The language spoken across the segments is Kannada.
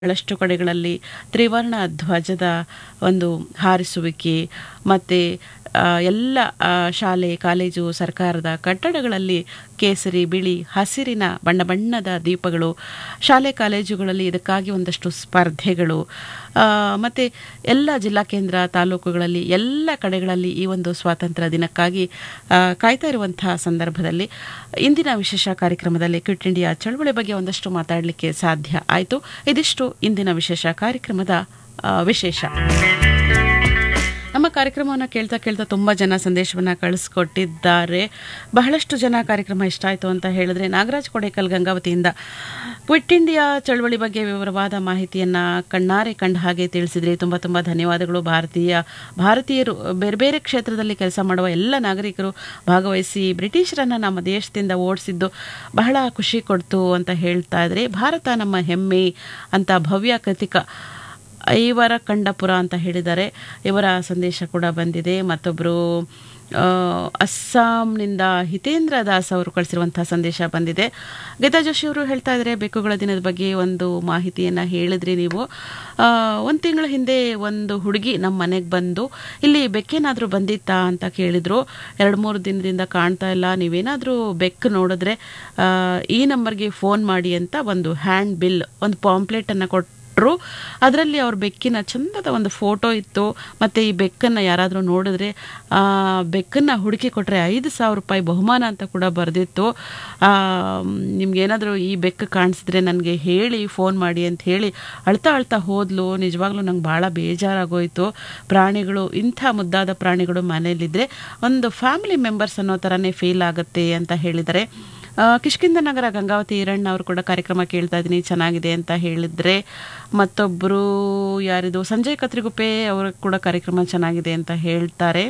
ಬಹಳಷ್ಟು ಕಡೆಗಳಲ್ಲಿ ತ್ರಿವರ್ಣ ಧ್ವಜದ ಒಂದು ಹಾರಿಸುವಿಕೆ ಮತ್ತು ಎಲ್ಲ ಆ, ಶಾಲೆ ಕಾಲೇಜು ಸರ್ಕಾರದ ಕಟ್ಟಡಗಳಲ್ಲಿ ಕೇಸರಿ ಬಿಳಿ ಹಸಿರಿನ ಬಣ್ಣ ಬಣ್ಣದ ದೀಪಗಳು ಶಾಲೆ ಕಾಲೇಜುಗಳಲ್ಲಿ ಇದಕ್ಕಾಗಿ ಒಂದಷ್ಟು ಸ್ಪರ್ಧೆಗಳು ಆ, ಮತ್ತೆ ಎಲ್ಲ ಜಿಲ್ಲಾ ಕೇಂದ್ರ ತಾಲೂಕುಗಳಲ್ಲಿ ಎಲ್ಲ ಕಡೆಗಳಲ್ಲಿ ಈ ಒಂದು ಸ್ವಾತಂತ್ರ್ಯ ದಿನಕ್ಕಾಗಿ ಆ, ಕಾಯ್ತಾ ಇರುವಂತಹ ಸಂದರ್ಭದಲ್ಲಿ ಇಂದಿನ ವಿಶೇಷ ಕಾರ್ಯಕ್ರಮದಲ್ಲಿ ಕ್ವಿಟ್ ಇಂಡಿಯಾ ಚಳವಳಿ ಬಗ್ಗೆ ಒಂದಷ್ಟು ಮಾತಾಡಲಿಕ್ಕೆ ಸಾಧ್ಯ ಆಯಿತು ಇದಿಷ್ಟು ಇಂದಿನ ವಿಶೇಷ ಕಾರ್ಯಕ್ರಮದ ಆ, ವಿಶೇಷ ನಮ್ಮ ಕಾರ್ಯಕ್ರಮವನ್ನು ಕೇಳ್ತಾ ಕೇಳ್ತಾ ತುಂಬ ಜನ ಸಂದೇಶವನ್ನು ಕಳಿಸ್ಕೊಟ್ಟಿದ್ದಾರೆ ಬಹಳಷ್ಟು ಜನ ಕಾರ್ಯಕ್ರಮ ಇಷ್ಟ ಆಯಿತು ಅಂತ ಹೇಳಿದ್ರೆ ನಾಗರಾಜ್ ಕೊಡೇಕಲ್ ಗಂಗಾವತಿಯಿಂದ ಕ್ವಿಟ್ ಇಂಡಿಯಾ ಚಳವಳಿ ಬಗ್ಗೆ ವಿವರವಾದ ಮಾಹಿತಿಯನ್ನು ಕಣ್ಣಾರೆ ಕಂಡ ಹಾಗೆ ತಿಳಿಸಿದ್ರಿ ತುಂಬ ತುಂಬ ಧನ್ಯವಾದಗಳು ಭಾರತೀಯ ಭಾರತೀಯರು ಬೇರೆ ಬೇರೆ ಕ್ಷೇತ್ರದಲ್ಲಿ ಕೆಲಸ ಮಾಡುವ ಎಲ್ಲ ನಾಗರಿಕರು ಭಾಗವಹಿಸಿ ಬ್ರಿಟಿಷರನ್ನು ನಮ್ಮ ದೇಶದಿಂದ ಓಡಿಸಿದ್ದು ಬಹಳ ಖುಷಿ ಕೊಡ್ತು ಅಂತ ಹೇಳ್ತಾ ಇದ್ರೆ ಭಾರತ ನಮ್ಮ ಹೆಮ್ಮೆ ಅಂತ ಭವ್ಯ ಕೃತಿಕ ಐವರ ಕಂಡಪುರ ಅಂತ ಹೇಳಿದ್ದಾರೆ ಇವರ ಸಂದೇಶ ಕೂಡ ಬಂದಿದೆ ಮತ್ತೊಬ್ಬರು ಅಸ್ಸಾಂನಿಂದ ಹಿತೇಂದ್ರ ದಾಸ್ ಅವರು ಕಳಿಸಿರುವಂತಹ ಸಂದೇಶ ಬಂದಿದೆ ಗೀತಾ ಜೋಶಿ ಅವರು ಹೇಳ್ತಾ ಇದ್ದಾರೆ ಬೆಕ್ಕುಗಳ ದಿನದ ಬಗ್ಗೆ ಒಂದು ಮಾಹಿತಿಯನ್ನು ಹೇಳಿದ್ರಿ ನೀವು ಒಂದು ತಿಂಗಳ ಹಿಂದೆ ಒಂದು ಹುಡುಗಿ ನಮ್ಮ ಮನೆಗೆ ಬಂದು ಇಲ್ಲಿ ಬೆಕ್ಕೇನಾದರೂ ಬಂದಿತ್ತಾ ಅಂತ ಕೇಳಿದ್ರು ಎರಡು ಮೂರು ದಿನದಿಂದ ಕಾಣ್ತಾ ಇಲ್ಲ ನೀವೇನಾದರೂ ಬೆಕ್ಕು ನೋಡಿದ್ರೆ ಆ, ಈ ನಂಬರ್ಗೆ ಫೋನ್ ಮಾಡಿ ಅಂತ ಒಂದು ಹ್ಯಾಂಡ್ ಬಿಲ್ ಒಂದು ಪಾಂಪ್ಲೆಟನ್ನು ಕೊಟ್ಟು ಕೊಟ್ಟರು ಅದರಲ್ಲಿ ಅವ್ರ ಬೆಕ್ಕಿನ ಚಂದದ ಒಂದು ಫೋಟೋ ಇತ್ತು ಮತ್ತು ಈ ಬೆಕ್ಕನ್ನು ಯಾರಾದರೂ ನೋಡಿದ್ರೆ ಆ ಬೆಕ್ಕನ್ನು ಹುಡುಕಿ ಕೊಟ್ಟರೆ ಐದು ಸಾವಿರ ರೂಪಾಯಿ ಬಹುಮಾನ ಅಂತ ಕೂಡ ಬರೆದಿತ್ತು ನಿಮ್ಗೇನಾದರೂ ಈ ಬೆಕ್ಕು ಕಾಣಿಸಿದ್ರೆ ನನಗೆ ಹೇಳಿ ಫೋನ್ ಮಾಡಿ ಅಂತ ಹೇಳಿ ಅಳ್ತಾ ಅಳ್ತಾ ಹೋದ್ಲು ನಿಜವಾಗ್ಲೂ ನಂಗೆ ಭಾಳ ಬೇಜಾರಾಗೋಯ್ತು ಪ್ರಾಣಿಗಳು ಇಂಥ ಮುದ್ದಾದ ಪ್ರಾಣಿಗಳು ಮನೇಲಿದ್ದರೆ ಒಂದು ಫ್ಯಾಮಿಲಿ ಮೆಂಬರ್ಸ್ ಅನ್ನೋ ಥರನೇ ಫೀಲ್ ಆಗುತ್ತೆ ಅಂತ ಹೇಳಿದ್ದಾರೆ ಆ, ಕಿಷ್ಕಿಂದ ನಗರ ಗಂಗಾವತಿ ಈರಣ್ಣ ಅವರು ಕೂಡ ಕಾರ್ಯಕ್ರಮ ಕೇಳ್ತಾ ಇದ್ದೀನಿ ಚೆನ್ನಾಗಿದೆ ಅಂತ ಹೇಳಿದ್ರೆ ಮತ್ತೊಬ್ಬರು ಯಾರಿದು ಸಂಜಯ್ ಕತ್ರಿಗುಪ್ಪೆ ಅವರು ಕೂಡ ಕಾರ್ಯಕ್ರಮ ಚೆನ್ನಾಗಿದೆ ಅಂತ ಹೇಳ್ತಾರೆ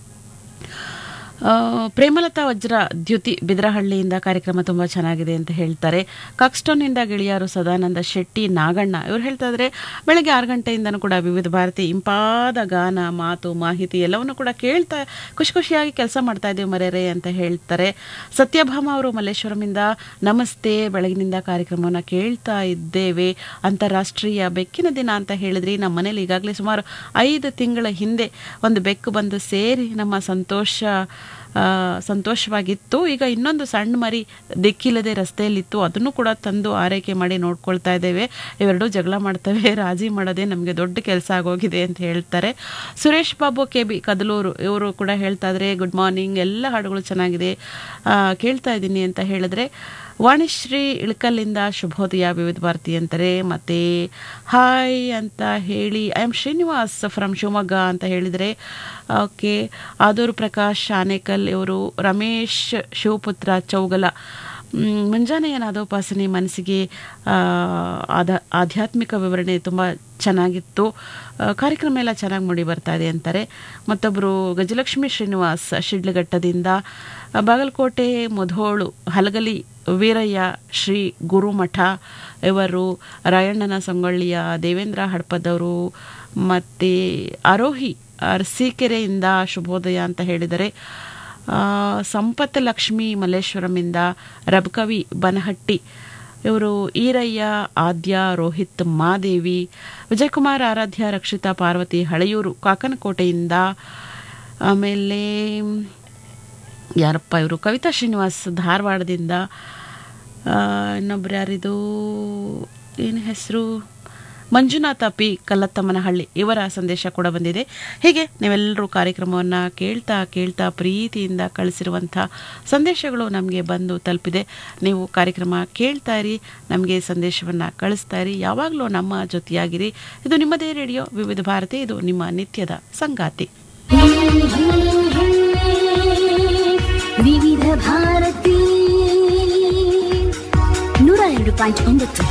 ಆ, ಪ್ರೇಮಲತಾ ವಜ್ರ ದ್ಯುತಿ ಬಿದರಹಳ್ಳಿಯಿಂದ ಕಾರ್ಯಕ್ರಮ ತುಂಬ ಚೆನ್ನಾಗಿದೆ ಅಂತ ಹೇಳ್ತಾರೆ ಕಾಕ್ಸ್ಟೋನ್ನಿಂದ ಗೆಳೆಯರು ಸದಾನಂದ ಶೆಟ್ಟಿ ನಾಗಣ್ಣ ಇವ್ರು ಹೇಳ್ತಾ ಇದ್ರೆ ಬೆಳಗ್ಗೆ ಆರು ಗಂಟೆಯಿಂದನೂ ಕೂಡ ವಿವಿಧ ಭಾರತಿ ಇಂಪಾದ ಗಾನ ಮಾತು ಮಾಹಿತಿ ಎಲ್ಲವನ್ನು ಕೂಡ ಕೇಳ್ತಾ ಖುಷಿ ಖುಷಿಯಾಗಿ ಕೆಲಸ ಮಾಡ್ತಾ ಇದ್ದೀವಿ ಮರ್ಯಾರೆ ಅಂತ ಹೇಳ್ತಾರೆ ಸತ್ಯಭಾಮ ಅವರು ಮಲ್ಲೇಶ್ವರಮಿಂದ ನಮಸ್ತೆ ಬೆಳಗಿನಿಂದ ಕಾರ್ಯಕ್ರಮವನ್ನು ಕೇಳ್ತಾ ಇದ್ದೇವೆ ಅಂತಾರಾಷ್ಟ್ರೀಯ ಬೆಕ್ಕಿನ ದಿನ ಅಂತ ಹೇಳಿದ್ರಿ ನಮ್ಮ ಮನೇಲಿ ಈಗಾಗಲೇ ಸುಮಾರು ಐದು ತಿಂಗಳ ಹಿಂದೆ ಒಂದು ಬೆಕ್ಕು ಬಂದು ಸೇರಿ ನಮ್ಮ ಸಂತೋಷ ಆ, ಸಂತೋಷವಾಗಿತ್ತು ಈಗ ಇನ್ನೊಂದು ಸಣ್ಣ ಮರಿ ದಿಕ್ಕಿಲ್ಲದೆ ರಸ್ತೆಯಲ್ಲಿತ್ತು ಅದನ್ನು ಕೂಡ ತಂದು ಆರೈಕೆ ಮಾಡಿ ನೋಡ್ಕೊಳ್ತಾ ಇದ್ದೇವೆ ಇವೆರಡೂ ಜಗಳ ಮಾಡ್ತವೆ ರಾಜಿ ಮಾಡೋದೇ ನಮಗೆ ದೊಡ್ಡ ಕೆಲಸ ಆಗೋಗಿದೆ ಅಂತ ಹೇಳ್ತಾರೆ ಸುರೇಶ್ ಬಾಬು ಕೆ ಬಿ ಕದಲೂರು ಇವರು ಕೂಡ ಹೇಳ್ತಾ ಇದ್ರೆ ಗುಡ್ ಮಾರ್ನಿಂಗ್ ಎಲ್ಲ ಹಾಡುಗಳು ಚೆನ್ನಾಗಿದೆ ಆ, ಕೇಳ್ತಾ ಇದ್ದೀನಿ ಅಂತ ಹೇಳಿದ್ರೆ ವಾಣಿಶ್ರೀ ಇಳಕಲ್ಲಿಂದ ಶುಭೋದಯ ವಿವಿಧ ಭಾರತಿ ಅಂತಾರೆ ಮತ್ತೆ ಹಾಯ್ ಅಂತ ಹೇಳಿ I am Srinivas from Shivamogga ಅಂತ ಹೇಳಿದರೆ ಓಕೆ ಆದೂರು ಪ್ರಕಾಶ್ ಆನೇಕಲ್ ಇವರು ರಮೇಶ್ ಶಿವಪುತ್ರ ಚೌಗಲ ಮ್, ಮುಂಜಾನೆಯ ನಾದೋಪಾಸನೆ ಮನಸ್ಸಿಗೆ ಆ, ಆದ ಆಧ್ಯಾತ್ಮಿಕ ವಿವರಣೆ ತುಂಬ ಚೆನ್ನಾಗಿತ್ತು ಆ, ಕಾರ್ಯಕ್ರಮ ಎಲ್ಲ ಚೆನ್ನಾಗಿ ಮೂಡಿ ಬರ್ತಾ ಇದೆ ಅಂತಾರೆ ಮತ್ತೊಬ್ಬರು ಗಜಲಕ್ಷ್ಮಿ ಶ್ರೀನಿವಾಸ್ ಶಿಡ್ಲಘಟ್ಟದಿಂದ ಆ, ಬಾಗಲಕೋಟೆ ಮುಧೋಳು ಹಲಗಲಿ ವೀರಯ್ಯ ಶ್ರೀ ಗುರುಮಠ ಇವರು ರಾಯಣ್ಣನ ಸಂಗೊಳ್ಳಿಯ ದೇವೇಂದ್ರ ಹಡ್ಪದವರು ಮತ್ತು ಆರೋಹಿ ಅರಸೀಕೆರೆಯಿಂದ ಶುಭೋದಯ ಅಂತ ಹೇಳಿದರೆ ಆ, ಸಂಪತ್ ಲಕ್ಷ್ಮಿ ಮಲ್ಲೇಶ್ವರಮಿಂದ ರಬಕವಿ ಬನಹಟ್ಟಿ ಇವರು ಈರಯ್ಯ ಆದ್ಯ ರೋಹಿತ್ ಮಾದೇವಿ ವಿಜಯಕುಮಾರ್ ಆರಾಧ್ಯ ರಕ್ಷಿತಾ ಪಾರ್ವತಿ ಹಳೆಯೂರು ಕಾಕನಕೋಟೆಯಿಂದ ಆಮೇಲೆ ಯಾರಪ್ಪ ಇವರು ಕವಿತಾ ಶ್ರೀನಿವಾಸ್ ಧಾರವಾಡದಿಂದ ಆ, ಇನ್ನೊಬ್ರು ಯಾರಿದು ಏನು ಹೆಸರು ಮಂಜುನಾಥ ಪಿ ಕಲ್ಲತ್ತಮ್ಮನಹಳ್ಳಿ ಇವರ ಸಂದೇಶ ಕೂಡ ಬಂದಿದೆ ಹೀಗೆ ನೀವೆಲ್ಲರೂ ಕಾರ್ಯಕ್ರಮವನ್ನು ಕೇಳ್ತಾ ಕೇಳ್ತಾ ಪ್ರೀತಿಯಿಂದ ಕಳಿಸಿರುವಂಥ ಸಂದೇಶಗಳು ನಮಗೆ ಬಂದು ತಲುಪಿದೆ ನೀವು ಕಾರ್ಯಕ್ರಮ ಕೇಳ್ತಾ ಇರಿ ನಮಗೆ ಸಂದೇಶವನ್ನು ಕಳಿಸ್ತಾ ಇರಿ ಯಾವಾಗಲೂ ನಮ್ಮ ಜೊತೆಯಾಗಿರಿ ಇದು ನಿಮ್ಮದೇ ರೇಡಿಯೋ ವಿವಿಧ ಭಾರತಿ ಇದು ನಿಮ್ಮ ನಿತ್ಯದ ಸಂಗಾತಿ ವಿವಿಧ ಭಾರತಿ ನೂರ ಎರಡು ಪಾಯಿಂಟ್ ಒಂಬತ್ತು